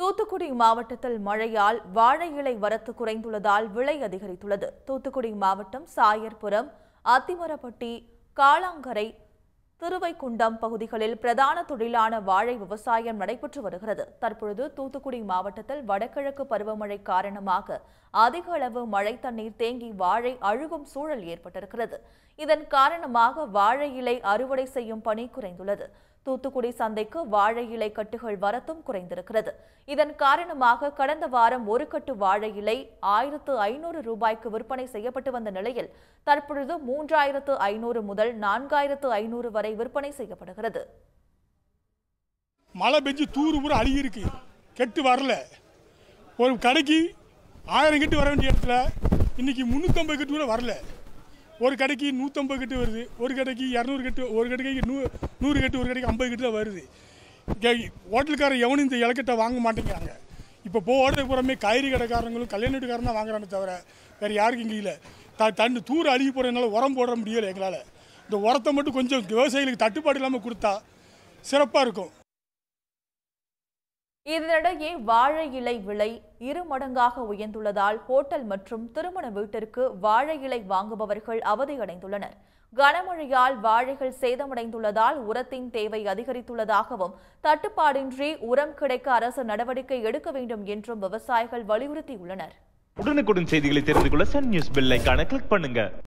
தூத்துக்குடி மாவட்டத்தில் மழையால் வாழை இலை வரத்து குறைந்துள்ளதால் விலை அதிகரித்துள்ளது தூத்துக்குடி மாவட்டம் சாயர்புரம் அத்திமரப்பட்டி காளாங்கரை திருவைக்குண்டம் பகுதிகளில் பிரதான தொழிலான வாழை விவசாயம் நடைபெற்று வருகிறது தற்பொழுது தூத்துக்குடி மாவட்டத்தில் வடகிழக்கு பருவமழை காரணமாக அதிக அளவு மழை தண்ணீர் தேங்கி வாழை அழுகும் சூழல் ஏற்பட்டிருக்கிறது இதன் காரணமாக வாழை இலை அறுவடை செய்யும் பணி குறைந்துள்ளது தூத்துக்குடி சந்தைக்கு வாழை இலை கட்டுகள் வரத்தும் குறைந்திருக்கிறது இதன் காரணமாக கடந்த வாரம் ஒரு கட்டு வாழை இலை ஆயிரத்து ஐநூறு ரூபாய்க்கு விற்பனை செய்யப்பட்டு வந்த நிலையில் தற்பொழுது மூன்றாயிரத்து ஐநூறு முதல் நான்காயிரத்து ஐநூறு வரை விற்பனை செய்யப்படுகிறது மழை பெஞ்சு தூறு பூரா அழுகி இருக்கு கெட்டு வரல ஒரு கடைக்கு ஆயிரம் கட்டு வர வேண்டிய இடத்துல இன்னைக்கு முந்நூற்றம்பது கட்டு கூட வரல ஒரு கடைக்கு நூற்றம்பது கட்டு வருது ஒரு கடைக்கு இரநூறு கட்டு ஒரு கடைக்கு நூ நூறு கட்டு ஒரு கடைக்கு ஐம்பது கட்டு தான் வருது இங்கே ஹோட்டலுக்காரர் எவனும் இந்த இலக்கட்டை வாங்க மாட்டேங்கிறாங்க இப்போ போகிறது புறமே காய்கறி கடைக்காரங்களும் கல்யாண வீட்டுக்காரன் தான் வாங்குறாங்க தவிர வேறு யாருக்கும் இங்கே இல்லை த தண்டு தூர் அழுகி போகிறதுனால உரம் போட முடியலை எங்களால் இந்த உரத்தை மட்டும் கொஞ்சம் விவசாயிகளுக்கு தட்டுப்பாடு இல்லாமல் கொடுத்தா சிறப்பாக இருக்கும் இதனிடையே வாழை இலை விலை இரு மடங்காக உயர்ந்துள்ளதால் ஹோட்டல் மற்றும் திருமண வீட்டிற்கு வாழை இலை வாங்குபவர்கள் அவதியடைந்துள்ளனர் கனமழையால் வாழைகள் சேதமடைந்துள்ளதால் உரத்தின் தேவை அதிகரித்துள்ளதாகவும் தட்டுப்பாடின்றி உரம் கிடைக்க அரசு நடவடிக்கை எடுக்க வேண்டும் என்றும் விவசாயிகள் வலியுறுத்தியுள்ளனர் உடனுக்குடன் செய்திகளை தெரிந்து கொள்ள சன் நியூஸ் பெல் ஐகானை கிளிக் பண்ணுங்க